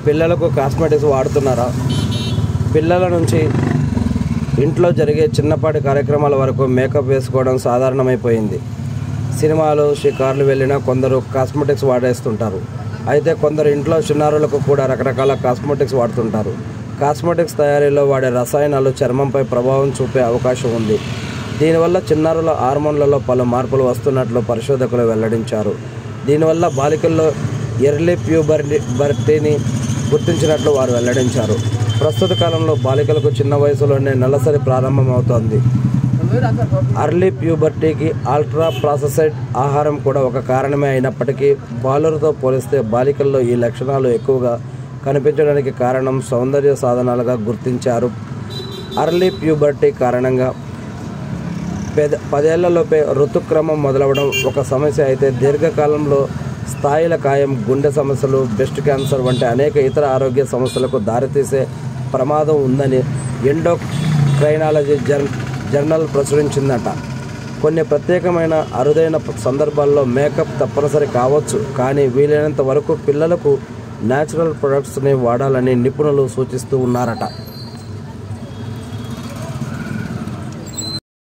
పిల్లలకు కాస్మెటిక్స్ వాడుతున్నారా పిల్లల నుంచి ఇంట్లో జరిగే చిన్నపాటి కార్యక్రమాల వరకు మేకప్ వేసుకోవడం సాధారణమైపోయింది సినిమాలు షికార్లు వెళ్ళినా కొందరు కాస్మెటిక్స్ వాడేస్తుంటారు అయితే కొందరు ఇంట్లో చిన్నారులకు కూడా రకరకాల కాస్మెటిక్స్ వాడుతుంటారు కాస్మెటిక్స్ తయారీలో వాడే రసాయనాలు చర్మంపై ప్రభావం చూపే అవకాశం ఉంది దీనివల్ల చిన్నారుల హార్మోన్లలో పలు మార్పులు వస్తున్నట్లు పరిశోధకులు వెల్లడించారు దీనివల్ల బాలికల్లో ఎర్లీ ప్యూబర్టీ బర్టీని గుర్తించినట్లు వారు వెల్లడించారు ప్రస్తుత కాలంలో బాలికలకు చిన్న వయసులోనే నెలసరి ప్రారంభమవుతోంది అర్లీ ప్యూబర్టీకి అల్ట్రా ప్రాసెసెడ్ ఆహారం కూడా ఒక కారణమే అయినప్పటికీ బాలులతో పోలిస్తే బాలికల్లో ఈ లక్షణాలు ఎక్కువగా కనిపించడానికి కారణం సౌందర్య సాధనాలుగా గుర్తించారు అర్లీ ప్యూబర్టీ కారణంగా పెద పదేళ్లలోపే ఋతుక్రమం మొదలవడం ఒక సమస్య అయితే దీర్ఘకాలంలో స్థాయిల కాయం గుండె సమస్యలు బ్రెస్ట్ క్యాన్సర్ వంటి అనేక ఇతర ఆరోగ్య సమస్యలకు దారితీసే ప్రమాదం ఉందని ఎండోక్రైనాలజీ జర్ జర్నల్ ప్రచురించిందట కొన్ని ప్రత్యేకమైన అరుదైన సందర్భాల్లో మేకప్ తప్పనిసరి కావచ్చు కానీ వీలైనంత వరకు పిల్లలకు న్యాచురల్ ప్రొడక్ట్స్ని వాడాలని నిపుణులు సూచిస్తూ ఉన్నారట